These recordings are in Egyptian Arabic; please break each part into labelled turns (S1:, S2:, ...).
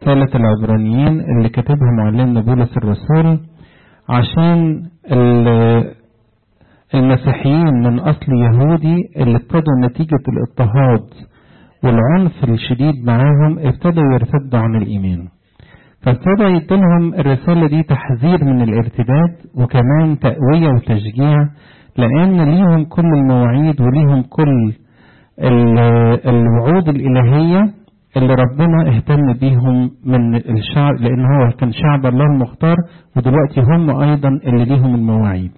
S1: رسالة العبرانيين اللي كاتبها معلمنا بولس الرسول عشان المسيحيين من أصل يهودي اللي ابتدوا نتيجة الاضطهاد والعنف الشديد معاهم ابتدوا يرتدوا عن الإيمان فابتدى يديلهم الرسالة دي تحذير من الارتداد وكمان تقوية وتشجيع لأن ليهم كل المواعيد وليهم كل الوعود الإلهية اللي ربنا اهتم بيهم من الشعب لأن هو كان شعب الله المختار ودلوقتي هم أيضا اللي ليهم المواعيد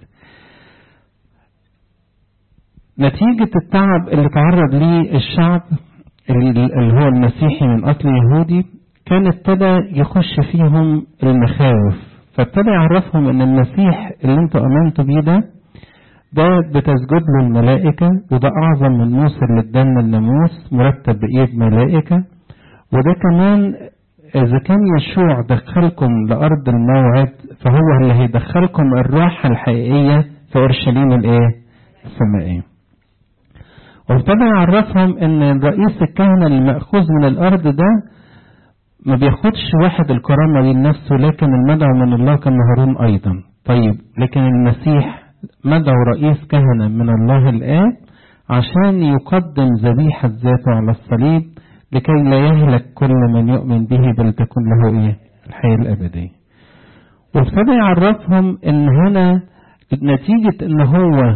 S1: نتيجة التعب اللي تعرض ليه الشعب اللي هو المسيحي من أصل يهودي كان ابتدى يخش فيهم المخاوف فابتدى يعرفهم ان المسيح اللي انتوا امنتوا بيه ده ده بتسجد له الملائكة وده أعظم من موسى اللي ادانا الناموس مرتب بإيد ملائكة وده كمان إذا كان يشوع دخلكم لأرض الموعد فهو اللي هيدخلكم الراحة الحقيقية في أورشليم الإيه؟ السمائية. وابتدى يعرفهم إن رئيس الكهنة المأخوذ من الأرض ده ما بياخدش واحد الكرامة دي لنفسه لكن المدعو من الله كان هارون أيضا. طيب لكن المسيح مدعو رئيس كهنة من الله الآب عشان يقدم ذبيحة ذاته على الصليب لكي لا يهلك كل من يؤمن به بل تكون له ايه الحياة الأبدية وابتدى يعرفهم ان هنا نتيجة ان هو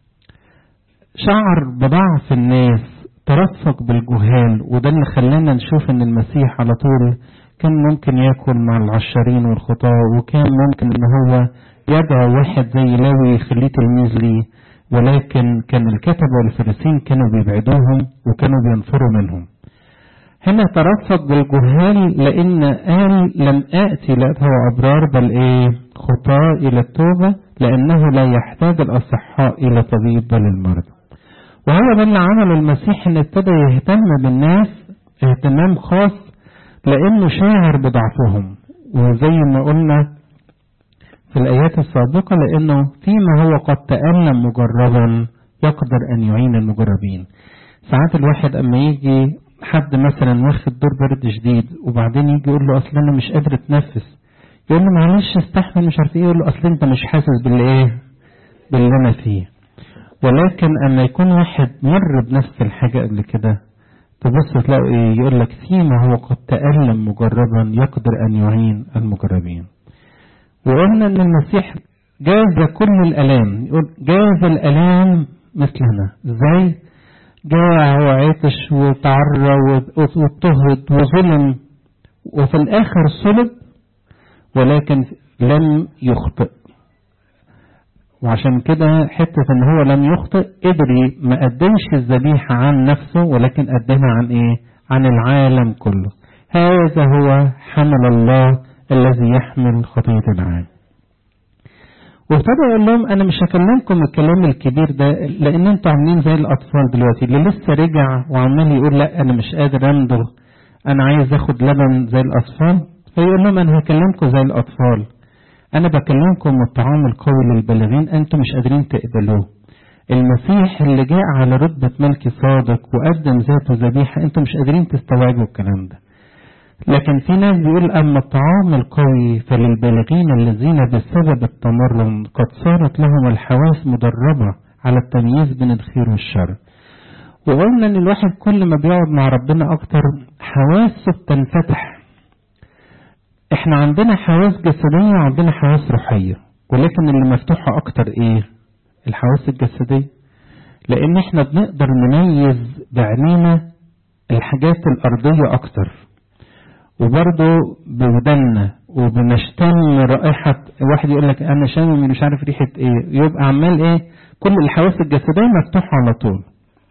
S1: شعر بضعف الناس ترفق بالجهال وده اللي خلانا نشوف ان المسيح على طول كان ممكن ياكل مع العشارين والخطاة وكان ممكن ان هو يدعو واحد زي لاوي يخليه تلميذ ليه ولكن كان الكتبة والفريسين كانوا بيبعدوهم وكانوا بينفروا منهم هنا ترفق بالجهال لأن قال لم آتي لأدعو أبرار بل إيه خطاة إلى التوبة لأنه لا يحتاج الأصحاء إلى طبيب بل المرضى وهو ده اللي عمله المسيح إن ابتدى يهتم بالناس اهتمام خاص لأنه شاعر بضعفهم وزي ما قلنا في الآيات السابقة لأنه فيما هو قد تألم مجربا يقدر أن يعين المجربين ساعات الواحد أما يجي حد مثلا واخد دور برد شديد وبعدين يجي يقول له اصل انا مش قادر اتنفس يقول له معلش استحمل مش عارف ايه يقول له اصل انت مش حاسس باللي ايه باللي انا فيه ولكن اما يكون واحد مر بنفس الحاجه قبل كده تبص تلاقوا ايه يقول لك فيما هو قد تألم مجربا يقدر ان يعين المجربين وقلنا ان المسيح جاز كل الالام يقول جاز الالام مثلنا ازاي جاع وعطش وتعرى واضطهد وظلم وفي الآخر صلب ولكن لم يخطئ وعشان كده حتة ان هو لم يخطئ قدر ما قدمش الذبيحة عن نفسه ولكن قدمها عن ايه عن العالم كله هذا هو حمل الله الذي يحمل خطية العالم وابتدى يقول لهم انا مش هكلمكم الكلام الكبير ده لان انتوا عاملين زي الاطفال دلوقتي اللي لسه رجع وعمال يقول لا انا مش قادر امضغ انا عايز اخد لبن زي الاطفال فيقول لهم انا هكلمكم زي الاطفال انا بكلمكم الطعام القوي للبالغين انتم مش قادرين تقبلوه المسيح اللي جاء على رتبة ملك صادق وقدم ذاته ذبيحة انتم مش قادرين تستوعبوا الكلام ده لكن في ناس بيقول أما الطعام القوي فللبالغين الذين بسبب التمرن قد صارت لهم الحواس مدربة على التمييز بين الخير والشر وقلنا ان الواحد كل ما بيقعد مع ربنا اكتر حواسه بتنفتح احنا عندنا حواس جسدية وعندنا حواس روحية ولكن اللي مفتوحة اكتر ايه الحواس الجسدية لان احنا بنقدر نميز بعينينا الحاجات الارضية اكتر وبرضه بودنا وبنشتم رائحة واحد يقول لك أنا شامم مش عارف ريحة إيه يبقى عمال إيه كل الحواس الجسدية مفتوحة على طول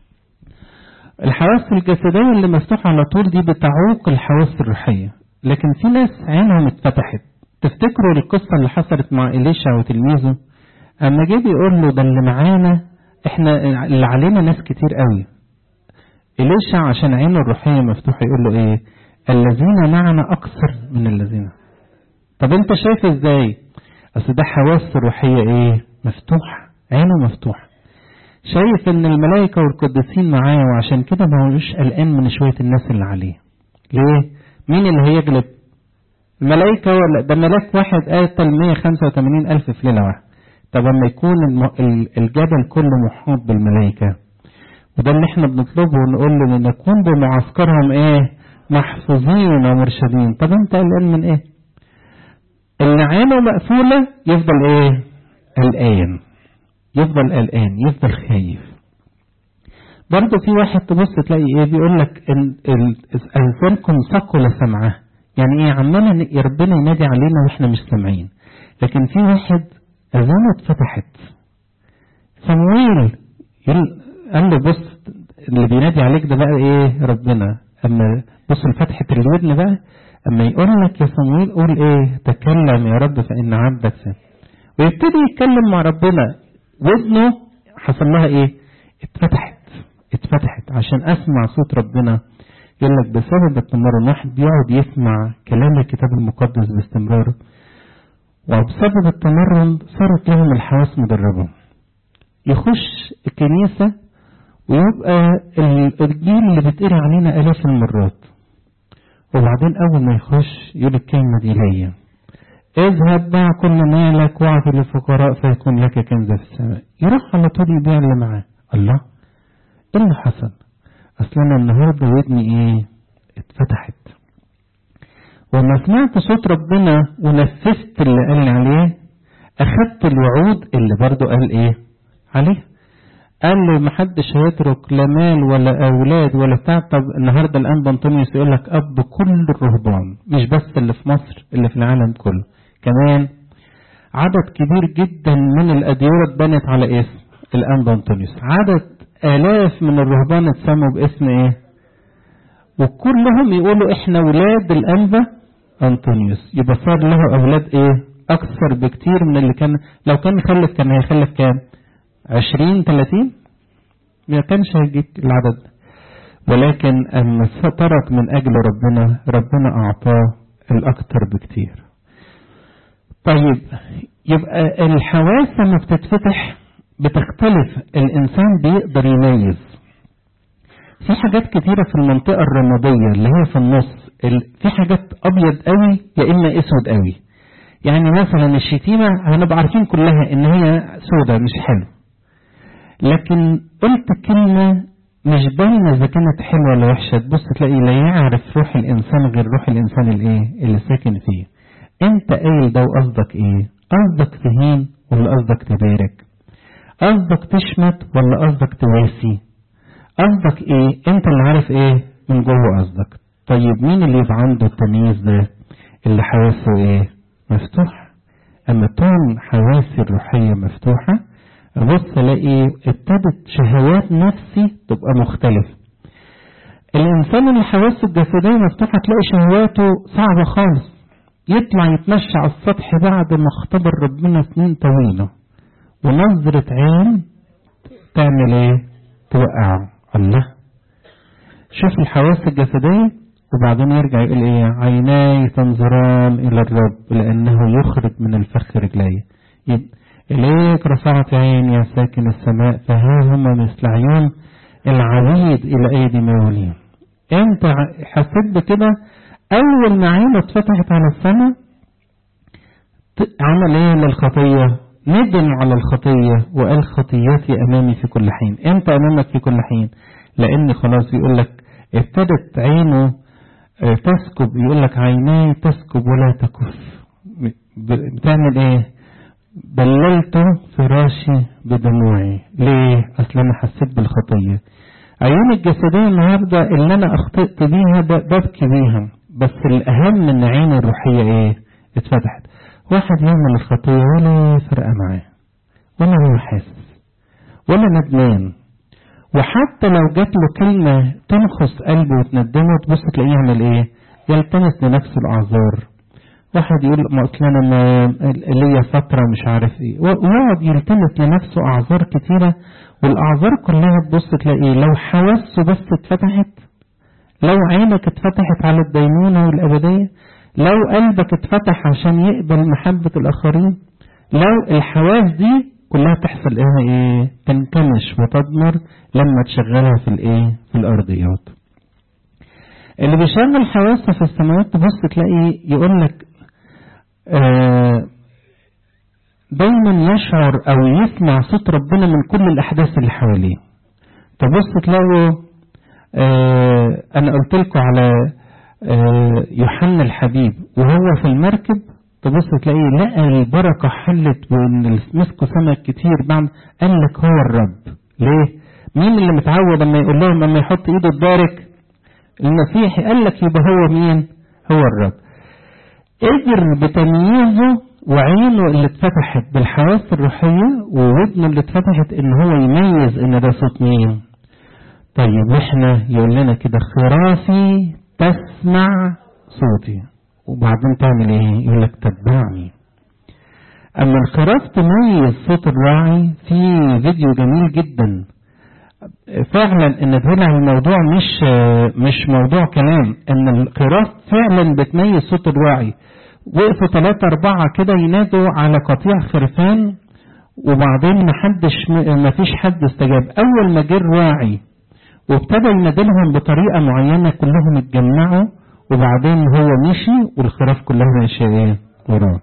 S1: الحواس الجسدية اللي مفتوحة على طول دي بتعوق الحواس الروحية لكن في ناس عينهم اتفتحت تفتكروا القصة اللي حصلت مع إليشا وتلميذه أما جه بيقول له ده اللي معانا إحنا اللي علينا ناس كتير قوي إليشا عشان عينه الروحية مفتوحة يقول له إيه الذين معنا أكثر من الذين طب أنت شايف إزاي أصل ده حواس روحية إيه مفتوح عينه مفتوح شايف إن الملائكة والقديسين معاه وعشان كده ما هوش قلقان من شوية الناس اللي عليه ليه مين اللي هيغلب الملائكة ولا ده ملاك واحد قاتل 185 ألف في ليلة واحدة طب لما يكون الجبل كله محاط بالملائكة وده اللي احنا بنطلبه ونقول له نكون بمعسكرهم ايه محفوظين ومرشدين طب انت قلقان من ايه اللي عينه مقفولة يفضل ايه قلقان يفضل قلقان يفضل خايف برضه في واحد تبص تلاقي ايه بيقول لك اذانكم ثقل سمعه يعني ايه عمالة ربنا ينادي علينا واحنا مش سامعين لكن في واحد اذانه اتفتحت صمويل قال له بص اللي بينادي عليك ده بقى ايه ربنا اما بص لفتحة الودن بقى اما يقول لك يا صمويل قول ايه تكلم يا رب فان عبدك سمع ويبتدي يتكلم مع ربنا ودنه حصل لها ايه اتفتحت اتفتحت عشان اسمع صوت ربنا يقول لك بسبب التمرن واحد بيقعد يسمع كلام الكتاب المقدس باستمرار وبسبب التمرن صارت لهم الحواس مدربة يخش الكنيسة ويبقى الجيل اللي بتقري علينا آلاف المرات وبعدين أول ما يخش يقول الكلمة دي ليا اذهب باع كل مالك واعطي للفقراء فيكون لك كنز في السماء يروح على طول يبيع اللي معاه الله ايه اللي حصل اصل انا النهارده ودني ايه اتفتحت وما سمعت صوت ربنا ونفذت اللي قال لي عليه اخدت الوعود اللي برضه قال ايه عليه قال له محدش هيترك لا مال ولا اولاد ولا بتاع طب النهارده الان بنطونيوس يقول لك اب كل الرهبان مش بس اللي في مصر اللي في العالم كله كمان عدد كبير جدا من الاديره اتبنت على اسم الان بنطونيوس عدد آلاف من الرهبان اتسموا باسم ايه وكلهم يقولوا احنا ولاد الأنبا أنطونيوس يبقى صار له أولاد ايه أكثر بكتير من اللي كان لو كان خلف كان هيخلف كام عشرين ثلاثين ما كانش هيجيب العدد ولكن أما ترك من أجل ربنا ربنا أعطاه الأكثر بكتير طيب يبقى الحواس لما بتتفتح بتختلف الإنسان بيقدر يميز في حاجات كتيرة في المنطقة الرمادية اللي هي في النص في حاجات أبيض قوي يا إما أسود قوي يعني مثلا الشتيمة هنبقى عارفين كلها إن هي سودة مش حلو لكن قلت كلمة مش باينة إذا كانت حلوة ولا وحشة تبص تلاقي لا يعرف روح الإنسان غير روح الإنسان الإيه اللي ساكن فيه أنت قايل ده وقصدك إيه؟ قصدك تهين ولا قصدك تبارك؟ قصدك تشمت ولا قصدك تواسي قصدك ايه انت اللي عارف ايه من جوه قصدك طيب مين اللي يبقى عنده التمييز ده اللي حواسه ايه مفتوح اما تكون حواسي الروحية مفتوحة ابص الاقي ابتدت شهوات نفسي تبقى مختلفة الانسان اللي حواسه الجسدية مفتوحة تلاقي شهواته صعبة خالص يطلع يتمشى على السطح بعد ما اختبر ربنا سنين طويلة ونظرة عين تعمل ايه توقعه الله شوف الحواس الجسدية وبعدين يرجع يقول ايه عيناي تنظران الى الرب لانه يخرج من الفخ رجلي اليك رفعت عين يا ساكن السماء فها هم مثل عيون العبيد الى ايدي مولين انت حسيت بكده اول ما عينه اتفتحت على السماء عمل ايه للخطيه ندم على الخطية وقال خطياتي أمامي في كل حين أنت أمامك في كل حين لأن خلاص بيقول لك ابتدت عينه تسكب يقول لك عيناي تسكب ولا تكف بتعمل ايه بللت فراشي بدموعي ليه اصل انا حسيت بالخطية عيون الجسدية النهاردة اللي انا اخطئت بيها ببكي بيها بس الاهم ان عيني الروحية ايه اتفتحت واحد يعمل الخطية ولا فرقة معاه ولا هو حاسس ولا ندمان وحتى لو جات له كلمة تنخص قلبه وتندمه تبص تلاقيه يعمل ايه يلتمس لنفسه الاعذار واحد يقول ما اصل انا ما ليا فترة مش عارف ايه ويقعد يلتمس لنفسه اعذار كتيرة والاعذار كلها تبص تلاقيه لو حواسه بس اتفتحت لو عينك اتفتحت على الدينونة والابدية لو قلبك اتفتح عشان يقبل محبة الآخرين لو الحواس دي كلها تحصل ايه ايه تنكمش وتضمر لما تشغلها في الايه في الارضيات اللي بيشغل حواسه في السماوات تبص تلاقي يقول لك آه دايما يشعر او يسمع صوت ربنا من كل الاحداث اللي حواليه تبص تلاقوا آه انا قلت لكم على آه يوحنا الحبيب وهو في المركب تبص تلاقيه لقى البركة حلت وان مسكوا سمك كتير بعد قال لك هو الرب ليه مين اللي متعود لما يقول لهم لما يحط ايده تبارك المسيحي قال لك يبقى هو مين هو الرب قدر بتمييزه وعينه اللي اتفتحت بالحواس الروحية وودنه اللي اتفتحت ان هو يميز ان ده صوت مين طيب واحنا يقول لنا كده خرافي تسمع صوتي وبعدين تعمل ايه يقول لك تتبعني اما الخراف تميز صوت الراعي في فيديو جميل جدا فعلا ان طلع الموضوع مش مش موضوع كلام ان الخراف فعلا بتميز صوت الراعي وقفوا ثلاثة أربعة كده ينادوا على قطيع خرفان وبعدين محدش مفيش حد استجاب أول ما جه الراعي وابتدى ينادلهم بطريقة معينة كلهم اتجمعوا وبعدين هو مشي والخراف كلها ماشية ايه وراه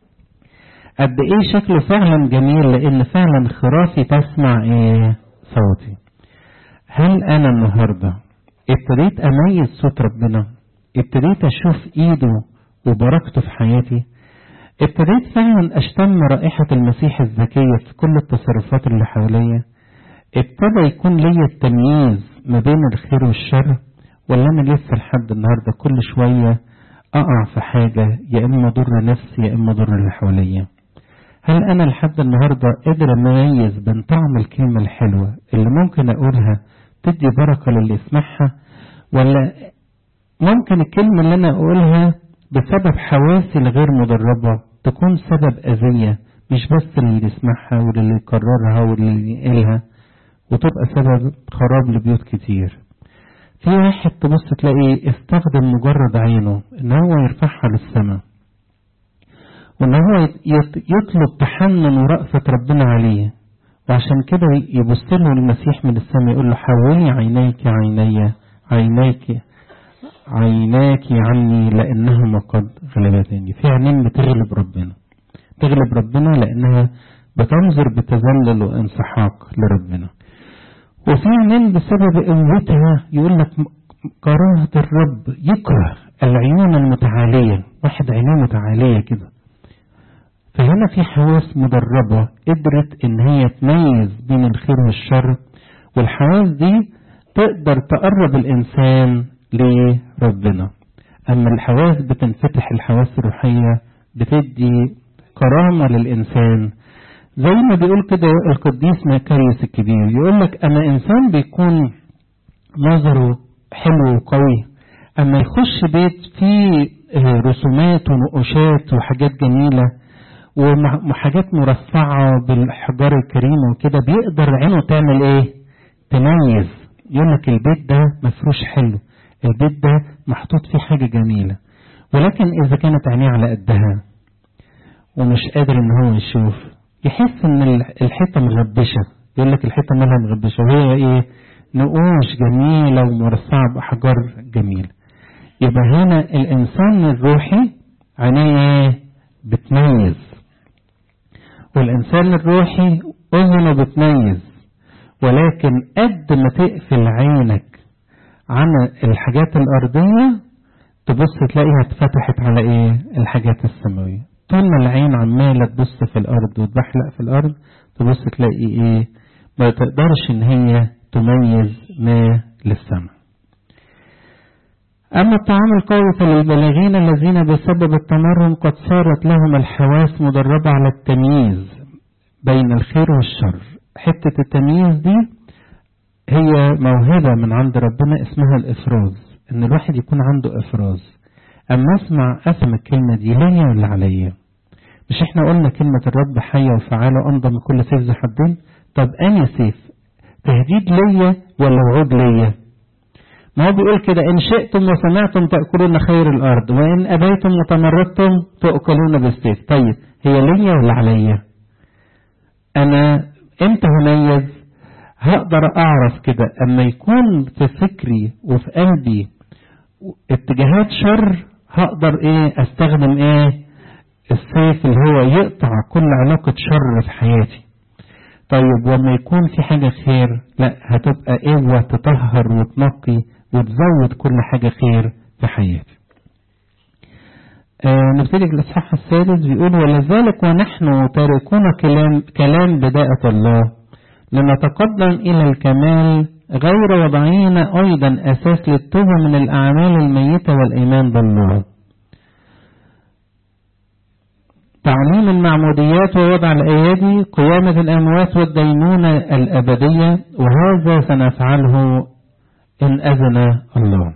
S1: قد ايه شكله فعلا جميل لان فعلا خرافي تسمع ايه صوتي هل انا النهاردة ابتديت اميز صوت ربنا ابتديت اشوف ايده وبركته في حياتي ابتديت فعلا اشتم رائحة المسيح الذكية في كل التصرفات اللي حواليا ابتدى يكون ليا التمييز ما بين الخير والشر ولا انا لسه لحد النهارده كل شويه اقع في حاجه يا اما اضر نفسي يا اما اضر اللي حواليا هل انا لحد النهارده قادر اميز بين طعم الكلمه الحلوه اللي ممكن اقولها تدي بركه للي يسمعها ولا ممكن الكلمه اللي انا اقولها بسبب حواسي الغير مدربه تكون سبب اذيه مش بس للي يسمعها وللي يكررها واللي ينقلها وتبقى سبب خراب لبيوت كتير في واحد تبص تلاقيه استخدم مجرد عينه ان هو يرفعها للسماء وان هو يطلب تحنن ورأفة ربنا عليه وعشان كده يبص له المسيح من السماء يقول له حولي عينيك عيني عينيك عيناك عني لانهما قد غلبتني في عينين بتغلب ربنا تغلب ربنا لانها بتنظر بتذلل وانسحاق لربنا وفي عينين بسبب قوتها يقول لك كراهة الرب يكره العيون المتعالية واحد عينيه متعالية كده فهنا في حواس مدربة قدرت ان هي تميز بين الخير والشر والحواس دي تقدر تقرب الانسان لربنا اما الحواس بتنفتح الحواس الروحية بتدي كرامة للانسان زي ما بيقول كده القديس ماكاريوس الكبير يقول لك اما انسان بيكون نظره حلو وقوي اما يخش بيت فيه رسومات ونقوشات وحاجات جميله وحاجات مرفعه بالحجار الكريمه وكده بيقدر عينه تعمل ايه تميز يقول لك البيت ده مفروش حلو البيت ده محطوط فيه حاجه جميله ولكن اذا كانت عينيه على قدها ومش قادر ان هو يشوف يحس ان الحيطة مغبشة يقول لك الحيطة مالها مغبشة وهي ايه نقوش جميلة ومرصعة بأحجار جميلة يبقى هنا الإنسان الروحي عينيه ايه بتميز والإنسان الروحي أذنه بتميز ولكن قد ما تقفل عينك عن الحاجات الأرضية تبص تلاقيها اتفتحت على ايه الحاجات السماوية طول ما العين عمالة تبص في الأرض وتبحلق في الأرض تبص تلاقي إيه ما تقدرش إن هي تميز ما للسمع أما الطعام القوي فللبالغين الذين بسبب التمرن قد صارت لهم الحواس مدربة على التمييز بين الخير والشر حتة التمييز دي هي موهبة من عند ربنا اسمها الإفراز إن الواحد يكون عنده إفراز أما أسمع أفهم الكلمة دي ليا ولا عليا مش احنا قلنا كلمة الرب حية وفعالة أنضى من كل سيف ذي حدين طب أني سيف تهديد ليا ولا وعود ليا ما هو بيقول كده إن شئتم وسمعتم تأكلون خير الأرض وإن أبيتم وتمردتم تأكلون بالسيف طيب هي ليا ولا عليا أنا إمتى هميز هقدر أعرف كده أما يكون في فكري وفي قلبي اتجاهات شر هقدر ايه استخدم ايه السيف اللي هو يقطع كل علاقة شر في حياتي طيب وما يكون في حاجة خير لا هتبقى قوة تطهر وتنقي وتزود كل حاجة خير في حياتي آه نبتدي في الإصحاح الثالث بيقول ولذلك ونحن تاركون كلام, كلام بداءة الله لنتقدم إلى الكمال غير وضعين أيضا أساس للتوبة من الأعمال الميتة والإيمان بالله تعليم المعموديات ووضع الأيادي قيامة الأموات والدينونة الأبدية وهذا سنفعله إن أذن الله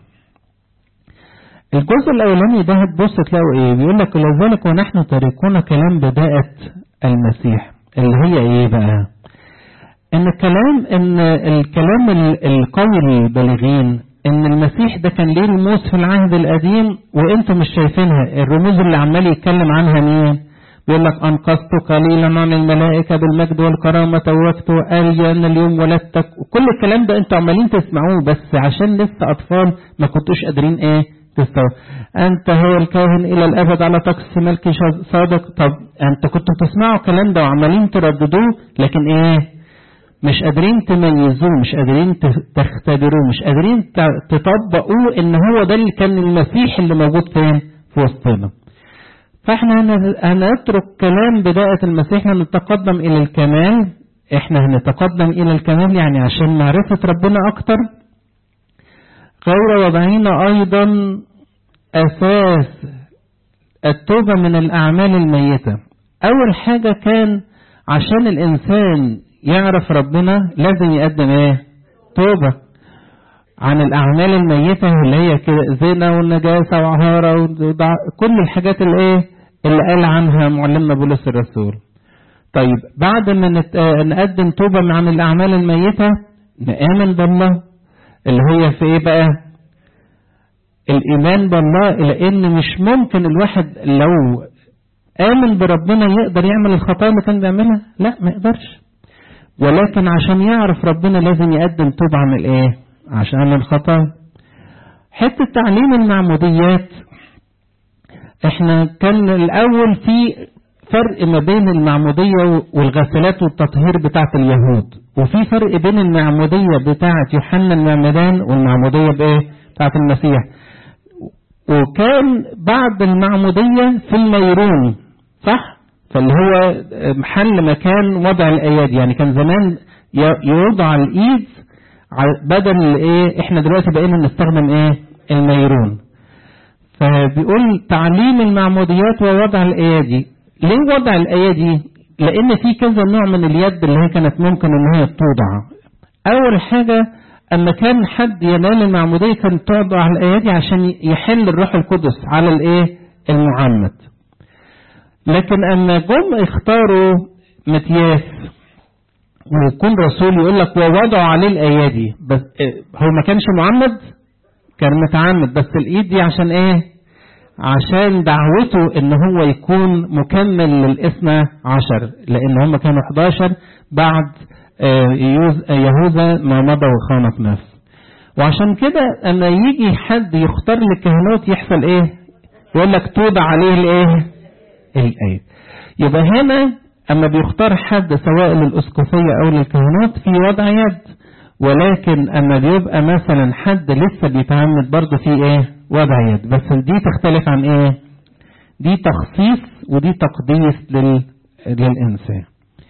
S1: الجزء الأولاني ده هتبص تلاقوا إيه بيقول لك لذلك ونحن تاركون كلام بداية المسيح اللي هي إيه بقى إن الكلام إن الكلام القوي البالغين إن المسيح ده كان ليه رموز في العهد القديم وأنتم مش شايفينها الرموز اللي عمال يتكلم عنها مين بيقول لك أنقذت قليلا عن الملائكة بالمجد والكرامة توفت أرجى أن اليوم ولدتك وكل الكلام ده أنتوا عمالين تسمعوه بس عشان لسه أطفال ما كنتوش قادرين إيه تستوعب أنت هو الكاهن إلى الأبد على طقس ملك صادق طب أنت كنتوا بتسمعوا الكلام ده وعمالين ترددوه لكن إيه مش قادرين تميزوه مش قادرين تختبروه مش قادرين تطبقوه ان هو ده اللي كان المسيح اللي موجود فين في وسطنا فاحنا هنترك كلام بداية المسيح نتقدم الى الكمال احنا هنتقدم الى الكمال يعني عشان معرفة ربنا اكتر غير وضعين ايضا اساس التوبة من الاعمال الميتة اول حاجة كان عشان الانسان يعرف ربنا لازم يقدم ايه توبة عن الأعمال الميتة اللي هي كده زنا والنجاسة وعهارة كل الحاجات اللي ايه اللي قال عنها معلمنا بولس الرسول طيب بعد ما نقدم توبة عن الأعمال الميتة نآمن بالله اللي هي في ايه بقى الإيمان بالله لأن مش ممكن الواحد لو آمن بربنا يقدر يعمل الخطايا اللي كان بيعملها لا ما يقدرش ولكن عشان يعرف ربنا لازم يقدم توبة عن الايه عشان الخطايا حتة تعليم المعموديات احنا كان الاول في فرق ما بين المعمودية والغسلات والتطهير بتاعة اليهود وفي فرق بين المعمودية بتاعة يوحنا المعمدان والمعمودية بايه بتاعة المسيح وكان بعد المعمودية في الميرون صح فاللي هو محل مكان وضع الايادي يعني كان زمان يوضع الايد بدل ايه احنا دلوقتي بقينا نستخدم ايه الميرون فبيقول تعليم المعموديات ووضع الايادي ليه وضع الايادي لان في كذا نوع من اليد اللي هي كانت ممكن ان هي توضع اول حاجه اما كان حد ينال المعموديه كانت توضع الايادي عشان يحل الروح القدس على الايه المعمد لكن اما جم اختاروا متياس ويكون رسول يقول لك ووضعوا عليه الايادي بس هو ما كانش معمد كان متعمد بس الايد دي عشان ايه عشان دعوته ان هو يكون مكمل للاثنى عشر لان هم كانوا 11 بعد يهوذا ما مضى وخانق نفسه وعشان كده اما يجي حد يختار للكهنوت يحصل ايه يقول لك توضع عليه الايه الآية يبقى هنا أما بيختار حد سواء للأسقفية أو للكهنوت في وضع يد ولكن أما بيبقى مثلا حد لسه بيتعمد برضه في إيه وضع يد بس دي تختلف عن إيه دي تخصيص ودي تقديس لل... للإنسان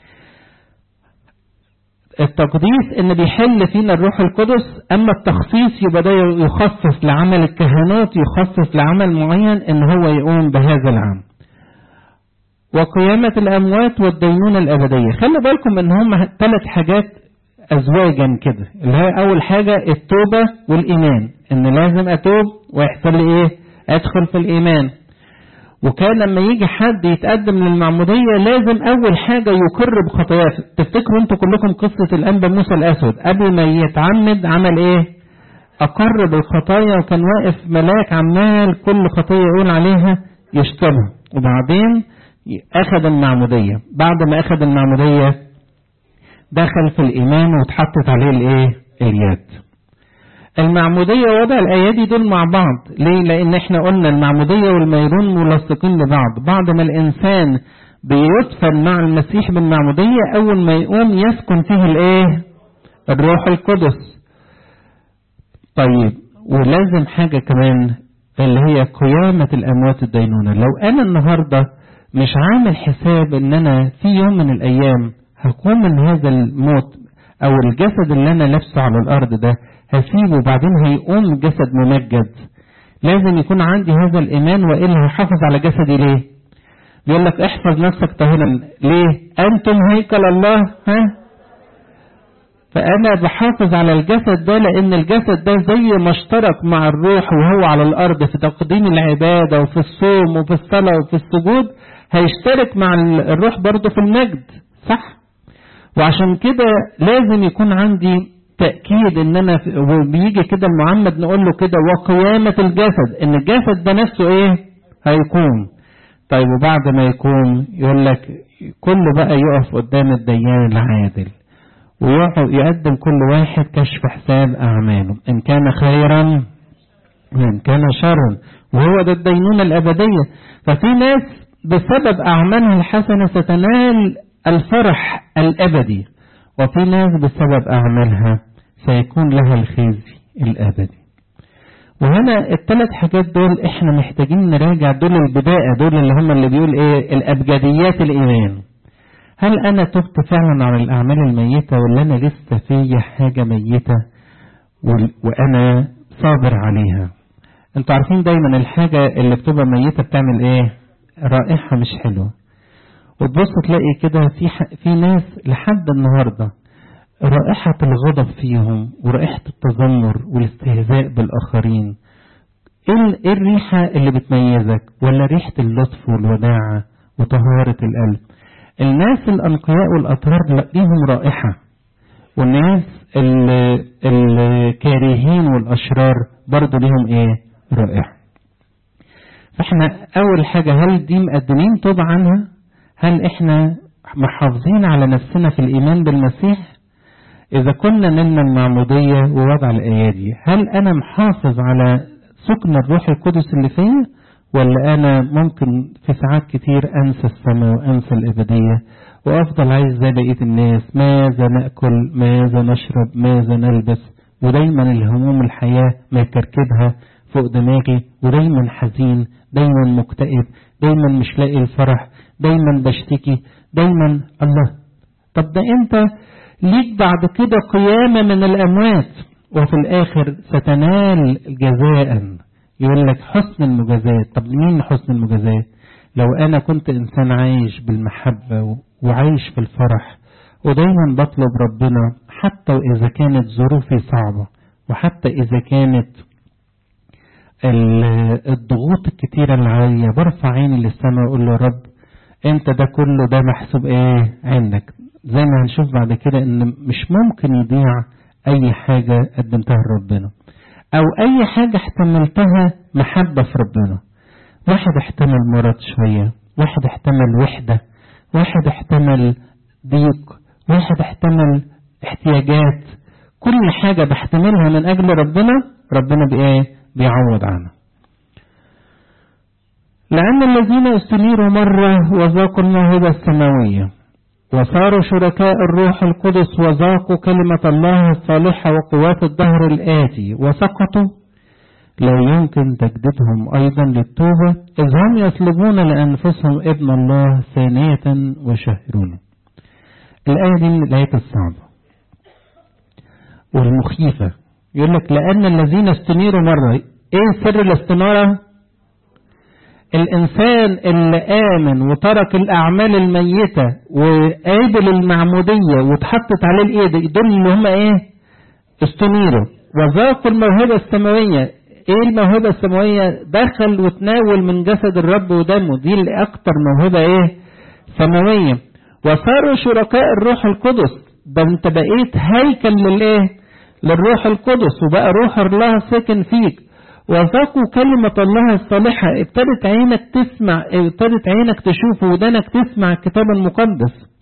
S1: التقديس ان بيحل فينا الروح القدس اما التخصيص يبقى ده يخصص لعمل الكهنوت يخصص لعمل معين ان هو يقوم بهذا العمل وقيامة الأموات والدينونة الأبدية خلي بالكم إن هم ثلاث حاجات أزواجا كده اللي هي أول حاجة التوبة والإيمان إن لازم أتوب ويحصل لي إيه أدخل في الإيمان وكان لما يجي حد يتقدم للمعمودية لازم أول حاجة يقر بخطاياه تفتكروا أنتوا كلكم قصة الأنبا موسى الأسود قبل ما يتعمد عمل إيه أقر بالخطايا وكان واقف ملاك عمال كل خطية يقول عليها يشتمها وبعدين أخذ المعمودية بعد ما أخذ المعمودية دخل في الإيمان واتحطت عليه الإيه اليد المعمودية ووضع الأيادي دول مع بعض ليه لأن احنا قلنا المعمودية والميرون ملصقين لبعض بعد ما الإنسان بيدفن مع المسيح بالمعمودية أول ما يقوم يسكن فيه الإيه الروح القدس طيب ولازم حاجة كمان اللي هي قيامة الأموات الدينونة لو أنا النهاردة مش عامل حساب إن أنا في يوم من الأيام هقوم من هذا الموت أو الجسد اللي أنا لابسه على الأرض ده هسيبه وبعدين هيقوم جسد ممجد لازم يكون عندي هذا الإيمان وإلا هحافظ على جسدي ليه يقول لك احفظ نفسك طاهرا ليه أنتم هيكل الله ها فأنا بحافظ على الجسد ده لأن الجسد ده زي ما اشترك مع الروح وهو على الأرض في تقديم العبادة وفي الصوم وفي الصلاة وفي السجود هيشترك مع الروح برضه في المجد صح؟ وعشان كده لازم يكون عندي تأكيد ان انا وبيجي كده المعمد نقول له كده وقيامة الجسد ان الجسد ده نفسه ايه هيقوم طيب وبعد ما يقوم يقول لك كله بقى يقف قدام الديان العادل ويقدم كل واحد كشف حساب أعماله إن كان خيرا وإن كان شرا وهو ده الدينونة الأبدية ففي ناس بسبب أعمالها الحسنة ستنال الفرح الأبدي وفي ناس بسبب أعمالها سيكون لها الخزي الأبدي وهنا الثلاث حاجات دول احنا محتاجين نراجع دول البداية دول اللي هم اللي بيقول ايه الأبجديات الإيمان هل أنا تبت فعلا عن الأعمال الميتة ولا أنا لسه فيا حاجة ميتة وأنا صابر عليها انتوا عارفين دايما الحاجة اللي بتبقى ميتة بتعمل ايه رائحة مش حلوة وتبص تلاقي كده في في ناس لحد النهارده رائحة الغضب فيهم ورائحة التذمر والاستهزاء بالآخرين ايه الريحة اللي بتميزك ولا ريحة اللطف والوداعة وطهارة القلب الناس الأنقياء والأطهار ليهم رائحة والناس الكارهين والأشرار برضه ليهم ايه رائحة فاحنا أول حاجة هل دي مقدمين توب عنها هل احنا محافظين على نفسنا في الإيمان بالمسيح إذا كنا نلنا المعمودية ووضع الأيادي هل أنا محافظ على سكن الروح القدس اللي فيا ولا أنا ممكن في ساعات كتير أنسى السماء وأنسى الأبدية وأفضل عايز زي بقية الناس ماذا نأكل ماذا نشرب ماذا نلبس ودايما الهموم الحياة مكركبها فوق دماغي ودايما حزين دايما مكتئب دايما مش لاقي الفرح دايما بشتكي دايما الله طب ده انت ليك بعد كده قيامة من الأموات وفي الآخر ستنال جزاء يقول لك حسن المجازات طب مين حسن المجازات لو أنا كنت إنسان عايش بالمحبة وعايش في الفرح ودايما بطلب ربنا حتى وإذا كانت ظروفي صعبة وحتى إذا كانت الضغوط الكتيرة اللي عليا برفع عيني للسماء وأقول له رب أنت ده كله ده محسوب إيه عندك زي ما هنشوف بعد كده ان مش ممكن يضيع اي حاجة قدمتها لربنا او اي حاجة احتملتها محبة في ربنا واحد احتمل مرض شوية واحد احتمل وحدة واحد احتمل ضيق واحد احتمل احتياجات كل حاجة بحتملها من اجل ربنا ربنا بايه بيعوض عنها لأن الذين استنيروا مرة وذاقوا الموهبة السماوية وصاروا شركاء الروح القدس وذاقوا كلمة الله الصالحة وقوات الدهر الآتي وسقطوا لا يمكن تجديدهم أيضا للتوبة إذ هم يطلبون لأنفسهم ابن الله ثانية وشهرون الآية دي من الآيات الصعبة والمخيفة يقول لك لأن الذين استنيروا مرة إيه سر الاستنارة الإنسان اللي آمن وترك الأعمال الميتة وقابل المعمودية واتحطت عليه الإيد دول اللي هم إيه استنيروا وذاقوا الموهبة السماوية إيه الموهبة السماوية دخل وتناول من جسد الرب ودمه دي اللي أكتر موهبة إيه سماوية وصاروا شركاء الروح القدس ده أنت بقيت هيكل للإيه للروح القدس وبقى روح الله ساكن فيك وذاقوا كلمة الله الصالحة ابتدت عينك تسمع ابتدت عينك تشوف ودانك تسمع الكتاب المقدس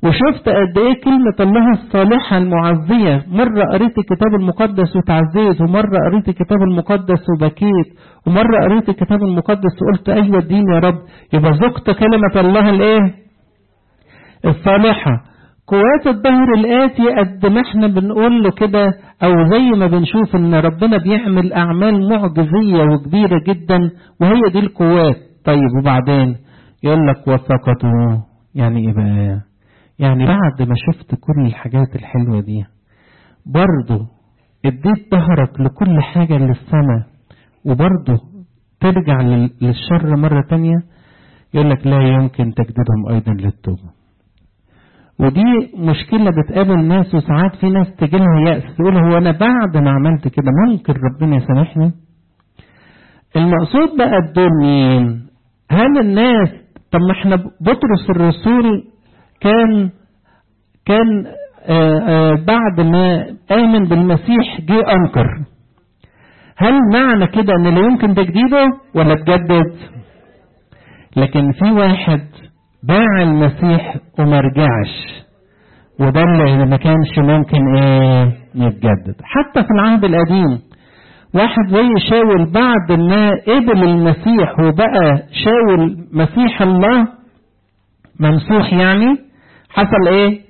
S1: وشفت قد ايه كلمة الله الصالحة المعزية مرة قريت الكتاب المقدس وتعزيت ومرة قريت الكتاب المقدس وبكيت ومرة قريت الكتاب المقدس وقلت ايوه الدين يا رب يبقى ذقت كلمة الله الايه الصالحة قوات الظهر الآتي قد ما احنا بنقول له كده أو زي ما بنشوف إن ربنا بيعمل أعمال معجزية وكبيرة جدا وهي دي القوات طيب وبعدين يقول لك وسقطوا يعني إيه بقى؟ يعني بعد ما شفت كل الحاجات الحلوة دي برضه اديت ظهرك لكل حاجة للسماء وبرضه ترجع للشر مرة تانية يقول لك لا يمكن تجديدهم أيضا للتوبة ودي مشكلة بتقابل ناس وساعات في ناس تجيلها يأس تقول هو أنا بعد ما عملت كده ممكن ربنا يسامحني المقصود بقى الدول مين هل الناس طب ما احنا بطرس الرسول كان كان آآ آآ بعد ما آمن بالمسيح جه أنكر هل معنى كده ان لا يمكن تجديده ولا تجدد لكن في واحد باع المسيح وما رجعش وده اللي ما كانش ممكن ايه يتجدد حتى في العهد القديم واحد زي شاول بعد ما قبل المسيح وبقى شاول مسيح الله ممسوح يعني حصل ايه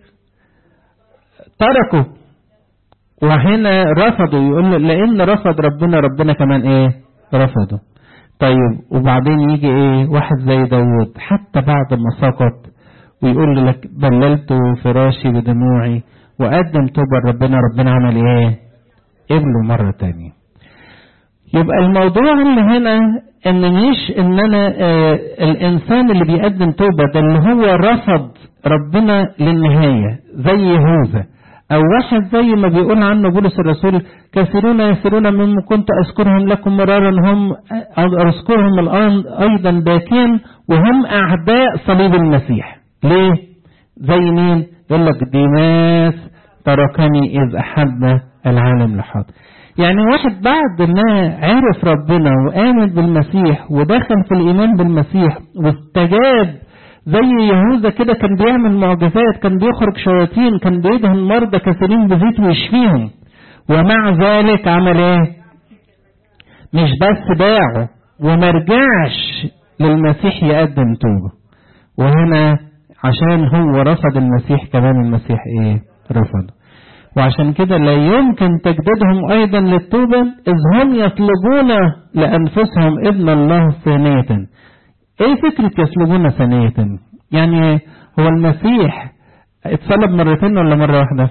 S1: تركه وهنا رفضوا يقول لان رفض ربنا ربنا كمان ايه رفضه طيب وبعدين يجي ايه واحد زي داود حتى بعد ما سقط ويقول لك بللت فراشي بدموعي وقدم توبة ربنا ربنا عمل ايه قبله مرة تانية يبقى الموضوع اللي هنا ان مش ان انا آه الانسان اللي بيقدم توبة ده اللي هو رفض ربنا للنهاية زي يهوذا او واحد زي ما بيقول عنه بولس الرسول كثيرون يسيرون مما كنت اذكرهم لكم مرارا هم اذكرهم الان ايضا باكين وهم اعداء صليب المسيح ليه زي مين يقول لك ديماس تركني اذ احب العالم لحاضر يعني واحد بعد ما عرف ربنا وآمن بالمسيح ودخل في الإيمان بالمسيح واستجاب زي يهوذا كده كان بيعمل معجزات كان بيخرج شياطين كان بيدهن مرضى كثيرين بزيت ويشفيهم ومع ذلك عمل ايه مش بس باعه وما رجعش للمسيح يقدم توبة وهنا عشان هو رفض المسيح كمان المسيح ايه رفضه وعشان كده لا يمكن تجديدهم ايضا للتوبة اذ هم يطلبون لانفسهم ابن الله ثانية ايه فكرة يطلبون ثانية يعني هو المسيح اتصلب مرتين ولا مرة واحدة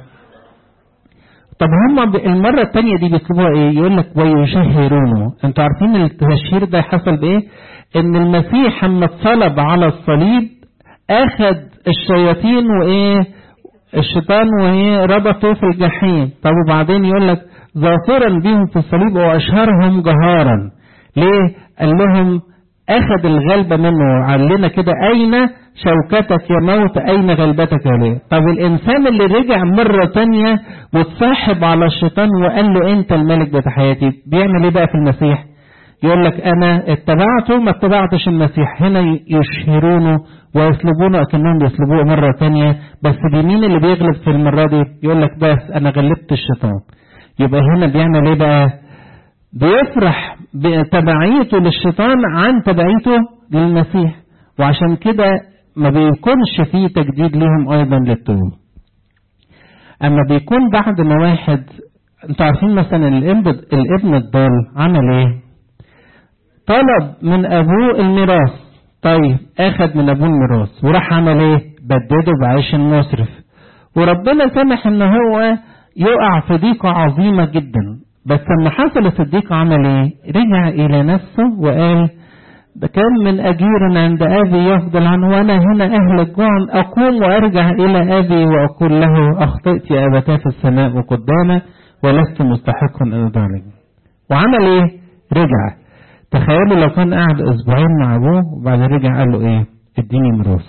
S1: طب هم المرة التانية دي بيطلبوها ايه يقول لك ويشهرونه انتوا عارفين التشهير ده حصل بايه ان المسيح لما اتصلب على الصليب اخد الشياطين وايه الشيطان وهي ربطه في الجحيم طب وبعدين يقول لك ظافرا بهم في الصليب واشهرهم جهارا ليه قال لهم اخذ الغلبة منه قال لنا كده اين شوكتك يا موت اين غلبتك يا ليه طب الانسان اللي رجع مرة تانية وتصاحب على الشيطان وقال له انت الملك بتاع حياتي بيعمل ايه بقى في المسيح يقول لك انا اتبعته ما اتبعتش المسيح هنا يشهرونه ويسلبونه اكنهم بيسلبوه مرة تانية بس بمين اللي بيغلب في المرة دي يقول لك بس انا غلبت الشيطان يبقى هنا بيعمل ايه بقى بيفرح بتبعيته للشيطان عن تبعيته للمسيح وعشان كده ما بيكونش فيه تجديد لهم ايضا للتوبة اما بيكون بعد ما واحد انتوا عارفين مثلا الابن الابن الضال عمل ايه طلب من ابوه الميراث طيب اخد من ابوه الميراث وراح عمل ايه بدده بعيش مسرف وربنا سمح ان هو يقع في ضيقة عظيمة جدا بس لما حصلت الضيقة عمل ايه رجع الى نفسه وقال ده كان من أجير عند أبي يفضل عنه وأنا هنا أهل الجوع أقوم وأرجع إلى أبي وأقول له أخطئت يا أبتاه في السماء وقدامك ولست مستحقا أن أضعلك وعمل إيه؟ رجع تخيلوا لو كان قاعد أسبوعين مع أبوه وبعد رجع قال له إيه؟ اديني ميراث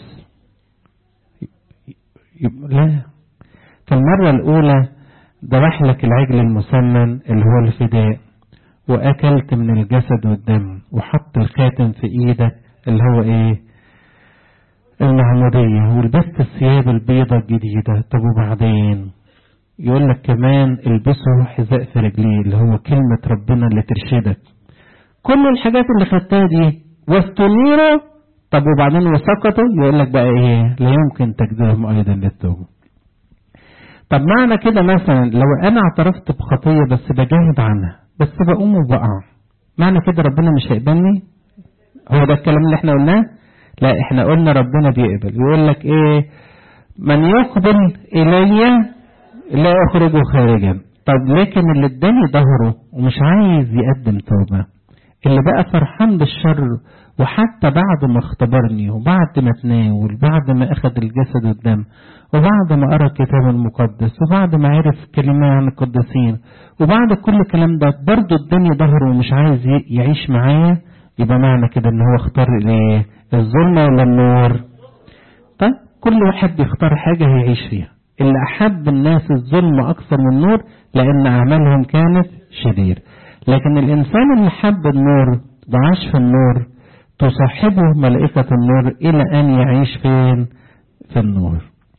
S1: لا في المرة الأولى ذبح لك العجل المسمن اللي هو الفداء واكلت من الجسد والدم وحط الخاتم في ايدك اللي هو ايه المعمودية ولبست الثياب البيضة الجديدة طب وبعدين يقول لك كمان البسوا حذاء في رجليه اللي هو كلمة ربنا اللي ترشدك كل الحاجات اللي خدتها دي واستنيروا طب وبعدين وسقطوا يقول لك بقى ايه لا يمكن تجديدهم ايضا للتوبة طب معنى كده مثلا لو انا اعترفت بخطية بس بجاهد عنها بس بقوم وبقع معنى كده ربنا مش هيقبلني هو ده الكلام اللي احنا قلناه لا احنا قلنا ربنا بيقبل يقول لك ايه من يقبل الي لا اخرجه خارجا طب لكن اللي اداني ظهره ومش عايز يقدم توبه اللي بقى فرحان بالشر وحتى بعد ما اختبرني وبعد ما تناول بعد ما اخذ الجسد والدم وبعد ما قرا الكتاب المقدس وبعد ما عرف كلمة عن القديسين وبعد كل الكلام ده برضه اداني ظهره ومش عايز يعيش معايا يبقى معنى كده ان هو اختار الايه الظلمة ولا النور طيب كل واحد بيختار حاجة هيعيش فيها اللي أحب الناس الظلم أكثر من النور لأن أعمالهم كانت شرير لكن الإنسان اللي حب النور وعاش في النور تصاحبه ملائكة النور إلى أن يعيش فين في النور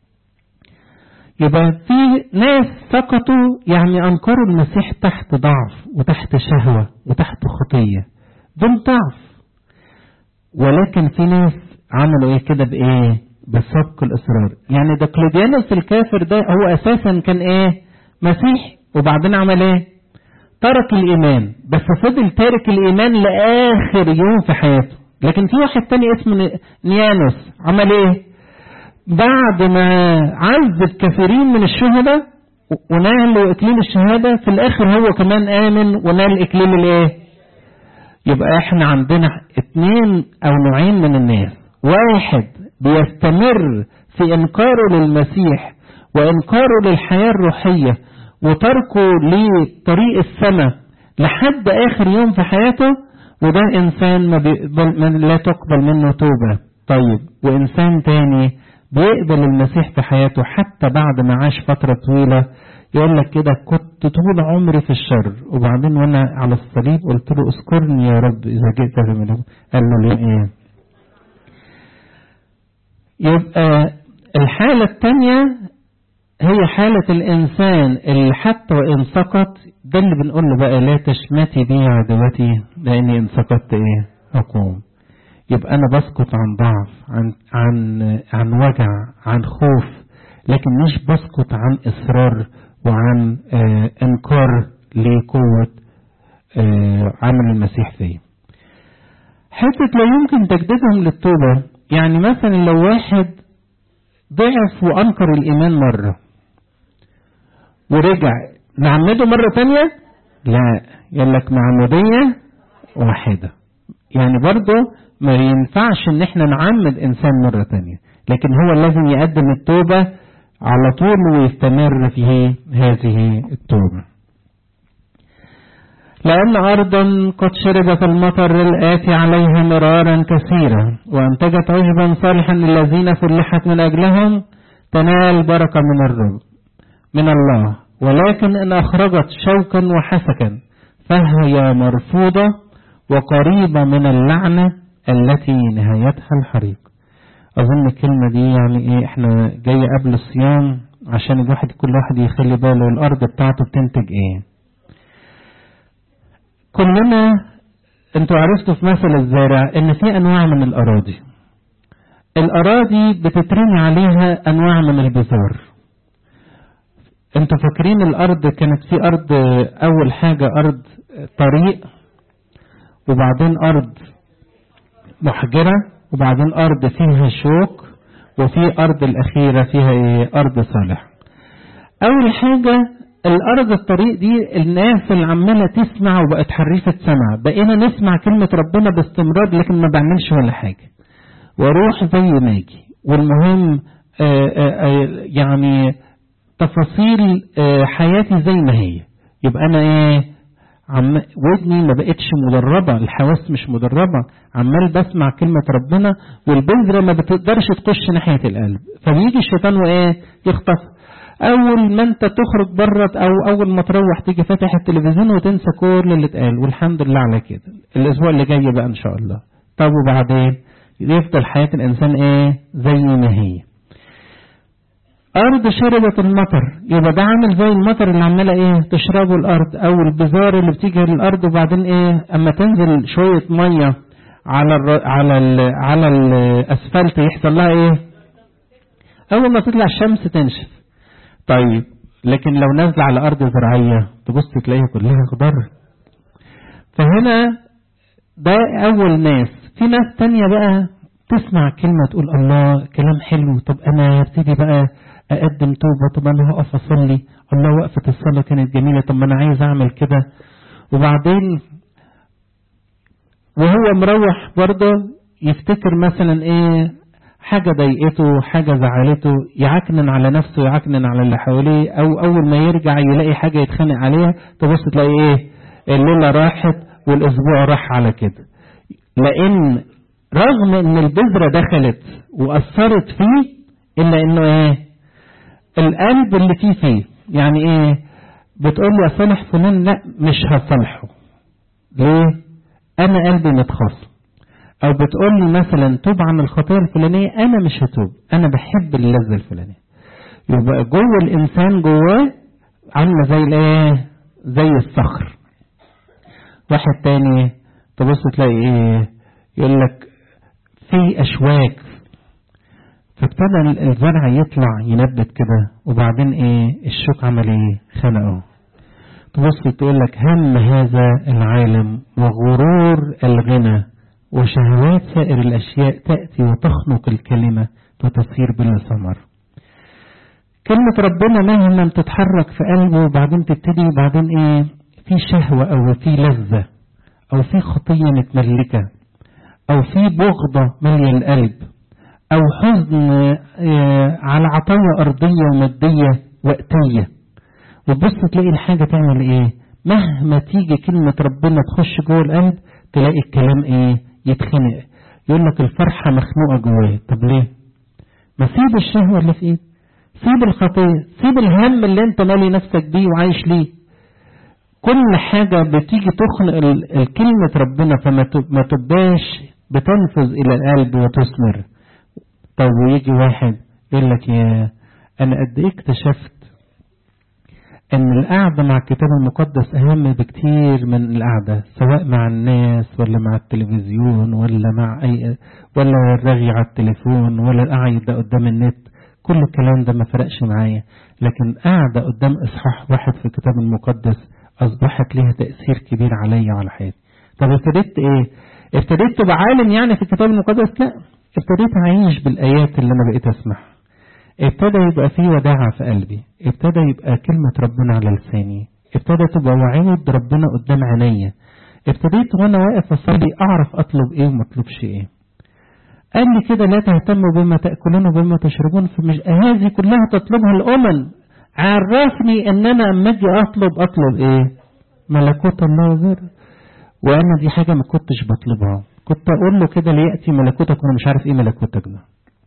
S1: يبقى في ناس سقطوا يعني أنكروا المسيح تحت ضعف وتحت شهوة وتحت خطية دول ضعف ولكن في ناس عملوا ايه كده بايه بسبق الاصرار يعني ده كلوديانوس الكافر ده هو اساسا كان ايه مسيحي وبعدين عمل ايه ترك الايمان بس فضل تارك الايمان لاخر يوم في حياته لكن في واحد تاني اسمه نيانوس عمل ايه بعد ما عذب كثيرين من الشهداء ونال اكليل الشهاده في الاخر هو كمان امن ونال اكليل الايه يبقى احنا عندنا اتنين او نوعين من الناس واحد بيستمر في انكاره للمسيح وانكاره للحياة الروحية وتركه لطريق السماء لحد اخر يوم في حياته وده انسان ما بيقبل من لا تقبل منه توبة طيب وانسان تاني بيقبل المسيح في حياته حتى بعد ما عاش فترة طويلة يقول لك كده كنت طول عمري في الشر وبعدين وانا على الصليب قلت له اذكرني يا رب اذا جئت في ملكوت قال له ليه ايه يبقى الحالة الثانية هي حالة الإنسان اللي حتى وإن سقط ده اللي بنقول له بقى لا تشمتي بي عدوتي لأني إن سقطت إيه أقوم يبقى أنا بسقط عن ضعف عن عن عن وجع عن خوف لكن مش بسقط عن إصرار وعن آه انكار لقوة آه عمل المسيح فيه حتة لا يمكن تجديدهم للتوبة يعني مثلا لو واحد ضعف وانكر الايمان مرة ورجع نعمده مرة تانية لا يقول لك معمودية واحدة يعني برضه ما ينفعش ان احنا نعمد انسان مرة تانية لكن هو لازم يقدم التوبة على طول ويستمر في هذه التوبة لأن أرضا قد شربت المطر الآتي عليها مرارا كثيرا وأنتجت عشبا صالحا للذين فلحت من أجلهم تنال بركة من الرب من الله ولكن إن أخرجت شوكا وحسكا فهي مرفوضة وقريبة من اللعنة التي نهايتها الحريق أظن الكلمة دي يعني إيه إحنا جاي قبل الصيام عشان الواحد كل واحد يخلي باله الأرض بتاعته بتنتج إيه كلنا انتوا عرفتوا في مثل الزارع ان في انواع من الاراضي الاراضي بتترمي عليها انواع من البذار انتوا فاكرين الارض كانت في ارض اول حاجة ارض طريق وبعدين ارض محجرة وبعدين ارض فيها شوك وفي ارض الاخيرة فيها ايه ارض صالح اول حاجة الارض الطريق دي الناس اللي عماله تسمع وبقت حريفه سمع بقينا نسمع كلمه ربنا باستمرار لكن ما بعملش ولا حاجه واروح زي ما اجي والمهم آآ آآ يعني تفاصيل حياتي زي ما هي يبقى انا ايه عم ودني ما بقتش مدربة الحواس مش مدربة عمال بسمع كلمة ربنا والبذرة ما بتقدرش تخش ناحية القلب فبيجي الشيطان وايه يخطف اول ما انت تخرج بره او اول ما تروح تيجي فاتح التلفزيون وتنسى كل اللي اتقال والحمد لله على كده الاسبوع اللي جاي بقى ان شاء الله طب وبعدين يفضل حياة الإنسان إيه زي ما هي أرض شربت المطر يبقى ده عامل زي المطر اللي عمالة إيه تشربه الأرض أو البذار اللي بتيجي للأرض وبعدين إيه أما تنزل شوية مية على ال على ال على الأسفلت يحصل لها إيه أول ما تطلع الشمس تنشف طيب لكن لو نازلة على أرض زراعية تبص تلاقيها كلها خضار فهنا ده أول ناس في ناس تانية بقى تسمع كلمة تقول الله كلام حلو طب أنا ابتدي بقى أقدم توبة طب أنا هقف أصلي الله وقفة الصلاة كانت جميلة طب ما أنا عايز أعمل كده وبعدين وهو مروح برضه يفتكر مثلا إيه حاجة ضايقته حاجة زعلته يعكنن على نفسه يعكنن على اللي حواليه أو أول ما يرجع يلاقي حاجة يتخانق عليها تبص تلاقي إيه الليلة راحت والأسبوع راح على كده لأن رغم ان البذرة دخلت وأثرت فيه إلا إنه إيه القلب اللي فيه فيه يعني إيه بتقول لي أصالح فلان لا مش هصالحه ليه أنا قلبي متخاصم أو بتقول لي مثلا توب عن الخطية الفلانية أنا مش هتوب أنا بحب اللذة الفلانية يبقى جوه الإنسان جواه عاملة زي الإيه زي الصخر واحد تاني تبص تلاقي إيه يقول لك في أشواك فابتدى الزرع يطلع ينبت كده وبعدين ايه الشوك عمل ايه خنقه تبص تقول لك هم هذا العالم وغرور الغنى وشهوات سائر الأشياء تأتي وتخنق الكلمة وتصير بلا ثمر كلمة ربنا مهما تتحرك في قلبه وبعدين تبتدي وبعدين ايه في شهوة او في لذة او في خطية متملكة أو في بغضة مالية القلب أو حزن على عطايا أرضية ومادية وقتية وتبص تلاقي الحاجة تعمل إيه مهما تيجي كلمة ربنا تخش جوه القلب تلاقي الكلام إيه يتخنق يقول لك الفرحة مخنوقة جواه طب ليه ما سيب الشهوة اللي في إيدك سيب الخطية سيب الهم اللي انت مالي نفسك بيه وعايش ليه كل حاجة بتيجي تخنق الكلمة ربنا فما تبقاش بتنفذ إلى القلب وتثمر طب ويجي واحد يقول لك يا أنا قد إيه اكتشفت أن القعدة مع الكتاب المقدس أهم بكتير من القعدة سواء مع الناس ولا مع التلفزيون ولا مع أي ولا الرغي على التليفون ولا القعدة قدام النت كل الكلام ده ما فرقش معايا لكن قاعدة قدام إصحاح واحد في الكتاب المقدس أصبحت لها تأثير كبير عليا وعلى حياتي طب ابتديت إيه ابتديت تبقى عالم يعني في الكتاب المقدس لا ابتديت أعيش بالآيات اللي أنا بقيت أسمعها ابتدى يبقى في وداعة في قلبي ابتدى يبقى كلمة ربنا على لساني ابتدى تبقى وعود ربنا قدام عينيا ابتديت وانا واقف اصلي اعرف اطلب ايه وما اطلبش ايه قال لي كده لا تهتموا بما تاكلون وبما تشربون فمش هذه كلها تطلبها الامم عرفني ان انا اما اجي اطلب اطلب ايه ملكوت الله وبر وانا دي حاجه ما كنتش بطلبها كنت اقول له كده لياتي ملكوتك وانا مش عارف ايه ملكوتك ده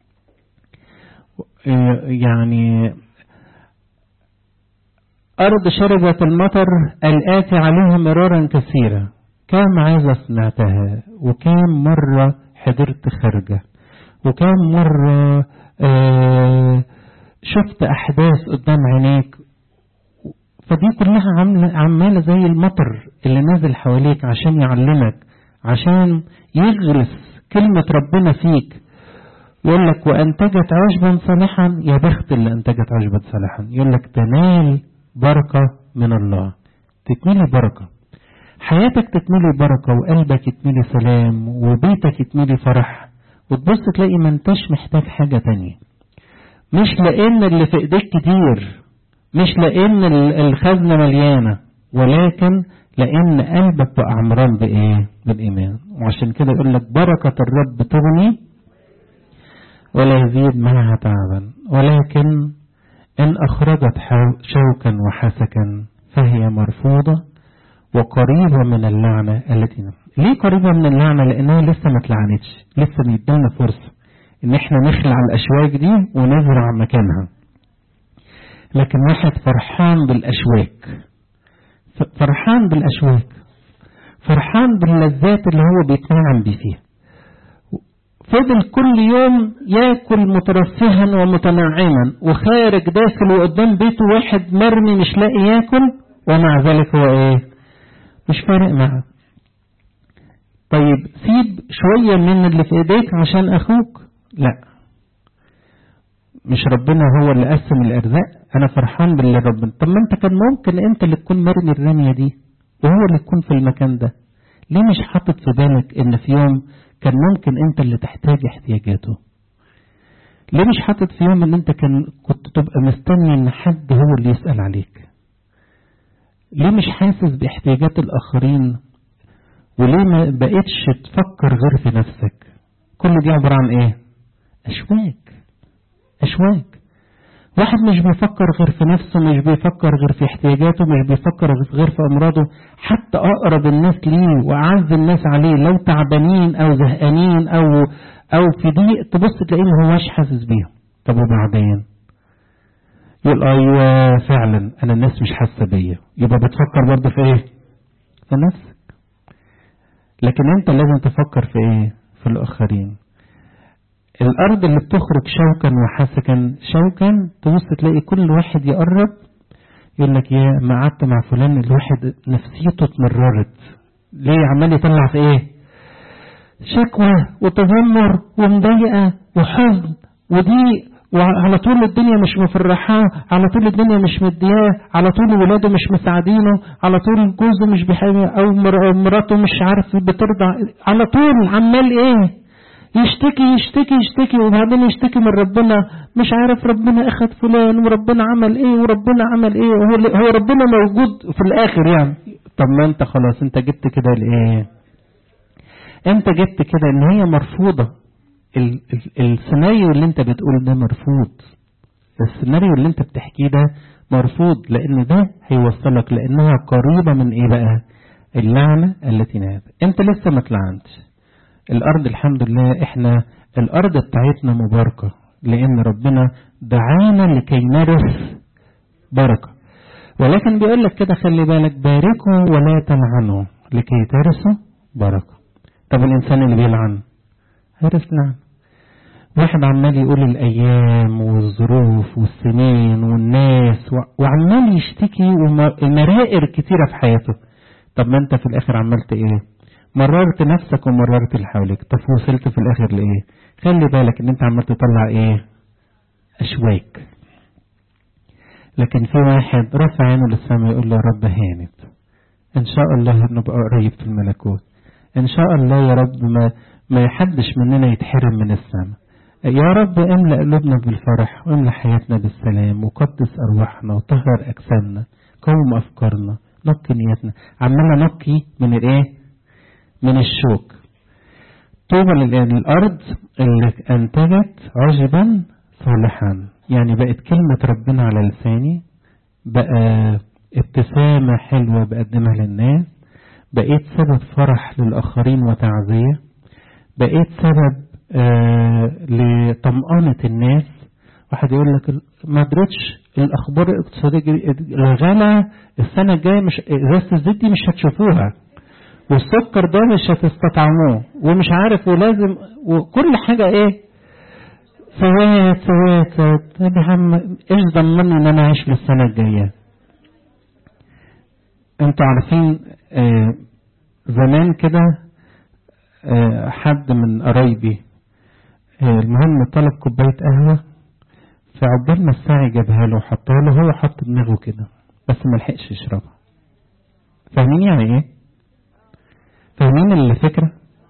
S1: يعني أرض شربت المطر الآتي عليها مرارا كثيرا كم عايزة سمعتها وكم مرة حضرت خارجة وكم مرة آه شفت أحداث قدام عينيك فدي كلها عاملة عمالة زي المطر اللي نازل حواليك عشان يعلمك عشان يغرس كلمة ربنا فيك يقول لك وأنتجت عشبا صالحا يا بخت اللي أنتجت عشبا صالحا يقول لك تنال بركة من الله تتملي بركة حياتك تتملي بركة وقلبك يتملي سلام وبيتك يتملي فرح وتبص تلاقي ما انتش محتاج حاجة تانية مش لأن اللي في ايديك كتير مش لأن الخزنة مليانة ولكن لأن قلبك بقى عمران بإيه؟ بالإيمان وعشان كده يقول لك بركة الرب تغني ولا يزيد معها تعبا ولكن إن أخرجت شوكا وحسكا فهي مرفوضة وقريبة من اللعنة التي ليه قريبة من اللعنة لأنها لسه ما اتلعنتش لسه بيدلنا فرصة إن إحنا نخلع الأشواك دي ونزرع مكانها لكن واحد فرحان بالأشواك فرحان بالأشواك فرحان باللذات اللي هو بيتنعم بيه فيها فضل كل يوم ياكل مترفها ومتنعما وخارج داخل وقدام بيته واحد مرمي مش لاقي ياكل ومع ذلك هو ايه مش فارق معه طيب سيب شوية من اللي في ايديك عشان اخوك لا مش ربنا هو اللي قسم الارزاق انا فرحان باللي ربنا طب ما انت كان ممكن انت اللي تكون مرمي الرمية دي وهو اللي يكون في المكان ده ليه مش حاطط في بالك ان في يوم كان ممكن انت اللي تحتاج احتياجاته ليه مش حاطط في يوم ان انت كان كنت تبقى مستني ان حد هو اللي يسأل عليك ليه مش حاسس باحتياجات الاخرين وليه ما بقيتش تفكر غير في نفسك كل دي عبارة عن ايه اشواك اشواك واحد مش بيفكر غير في نفسه مش بيفكر غير في احتياجاته مش بيفكر غير في امراضه حتى اقرب الناس ليه واعز الناس عليه لو تعبانين او زهقانين او او في ضيق تبص تلاقيه ما هواش حاسس بيهم طب وبعدين يقول ايوه فعلا انا الناس مش حاسه بيا يبقى بتفكر برضه في ايه في نفسك لكن انت لازم تفكر في ايه في الاخرين الارض اللي بتخرج شوكا وحسكا شوكا تبص تلاقي كل واحد يقرب يقول لك يا ما قعدت مع فلان الواحد نفسيته اتمررت ليه عمال يطلع في ايه شكوى وتذمر ومضايقه وحزن وضيق وعلى طول الدنيا مش مفرحاه على طول الدنيا مش مدياه على طول ولاده مش مساعدينه على طول جوزه مش بيحبه او مراته مش عارف بترضع على طول عمال ايه يشتكي يشتكي يشتكي وبعدين يشتكي من ربنا مش عارف ربنا اخد فلان وربنا عمل ايه وربنا عمل ايه هو, هو ربنا موجود في الاخر يعني طب ما انت خلاص انت جبت كده لايه انت جبت كده ان هي مرفوضة ال ال السيناريو اللي انت بتقول ده مرفوض السيناريو اللي انت بتحكيه ده مرفوض لان ده هيوصلك لانها قريبة من ايه بقى اللعنة التي نهب انت لسه ما تلعنتش الارض الحمد لله احنا الارض بتاعتنا مباركة لان ربنا دعانا لكي نرث بركة ولكن بيقول لك كده خلي بالك باركوا ولا تلعنوا لكي ترثوا بركة طب الانسان اللي بيلعن هيرث لعن واحد عمال يقول الايام والظروف والسنين والناس وعمال يشتكي ومرائر كتيرة في حياته طب ما انت في الاخر عملت ايه مررت نفسك ومررت اللي حواليك طب وصلت في الاخر لايه خلي بالك ان انت عمال تطلع ايه اشواك لكن في واحد رفع عينه للسماء يقول له يا رب هانت ان شاء الله نبقى قريب في الملكوت ان شاء الله يا رب ما ما يحدش مننا يتحرم من السماء يا رب املأ قلوبنا بالفرح واملأ حياتنا بالسلام وقدس ارواحنا وطهر اجسامنا قوم افكارنا نقي نياتنا عمال نقي من الايه من الشوك طوبى للأرض اللي أنتجت عجبا صالحا يعني بقت كلمة ربنا على لساني بقى ابتسامة حلوة بقدمها للناس بقيت سبب فرح للآخرين وتعزية بقيت سبب آه لطمأنة الناس واحد يقول لك ما ادرتش الاخبار الاقتصاديه الغلا السنه الجايه مش ازازه الزيت دي مش هتشوفوها والسكر ده مش هتستطعموه ومش عارف ولازم وكل حاجة ايه سوات سوات سوات طب يا عم ايش ضمني ان انا اعيش للسنة الجاية انتوا عارفين آه زمان كده آه حد من قرايبي آه المهم طلب كوباية قهوة فعقبال ما الساعي جابها له وحطها له هو حط دماغه كده بس ما لحقش يشربها فاهمين يعني ايه؟ فاهمين الفكرة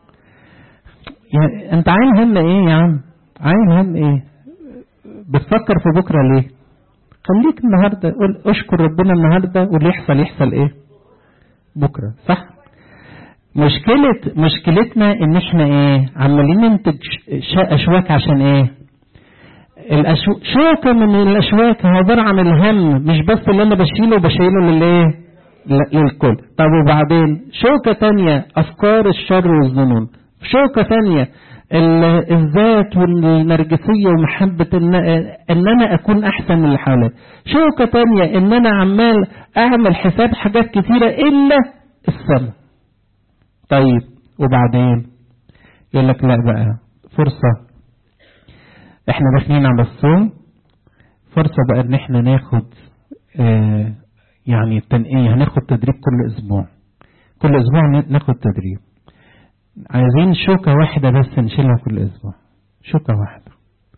S1: يعني انت عايل هم ايه يا عم عايل هم ايه بتفكر في بكرة ليه خليك النهاردة قول اشكر ربنا النهاردة واللي يحصل يحصل ايه بكرة صح مشكلة مشكلتنا ان احنا ايه عمالين ننتج اشواك عشان ايه الأشو... شوكة من الاشواك عبارة عن الهم مش بس اللي انا بشيله بشيله للايه للكل طب وبعدين شوكة تانية أفكار الشر والظنون شوكة تانية الذات والنرجسية ومحبة إن, إن أنا أكون أحسن من اللي حواليا شوكة تانية إن أنا عمال أعمل حساب حاجات كتيرة إلا السماء طيب وبعدين يقول لك لا بقى فرصة احنا داخلين على الصوم فرصة بقى ان احنا ناخد اه يعني التنقية هناخد تدريب كل اسبوع كل اسبوع ناخد تدريب عايزين شوكة واحدة بس نشيلها كل اسبوع شوكة واحدة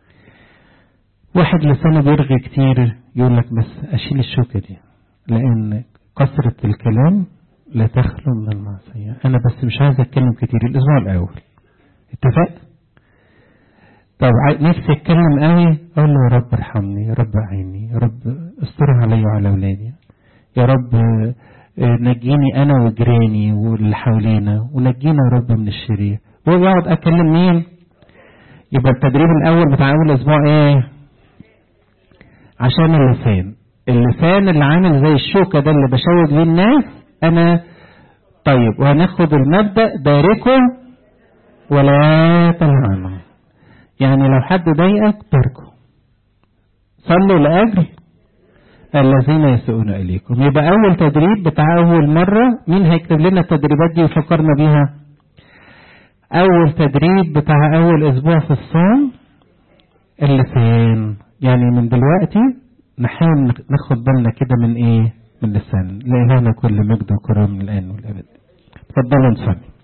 S1: واحد لسانه بيرغي كتير يقول لك بس اشيل الشوكة دي لان كثرة الكلام لا تخلو من المعصية انا بس مش عايز اتكلم كتير الاسبوع الاول اتفق طب نفسي اتكلم قوي اقول له يا رب ارحمني يا رب اعيني يا رب استرها علي وعلى اولادي يا رب نجيني انا وجيراني واللي حوالينا ونجينا يا رب من الشرير ويقعد اكلم مين يبقى التدريب الاول بتاع اول اسبوع ايه عشان اللسان اللسان اللي عامل زي الشوكة ده اللي بشوك بيه الناس انا طيب وهناخد المبدأ باركوا ولا تلعنوا يعني لو حد ضايقك باركوا صلوا لأجل الذين يسوءون إليكم يبقى أول تدريب بتاع أول مرة مين هيكتب لنا التدريبات دي وفكرنا بيها أول تدريب بتاع أول أسبوع في الصوم اللسان يعني من دلوقتي نحاول ناخد بالنا كده من إيه من اللسان لإلهنا كل مجد وكرم الآن والأبد تفضلوا نصلي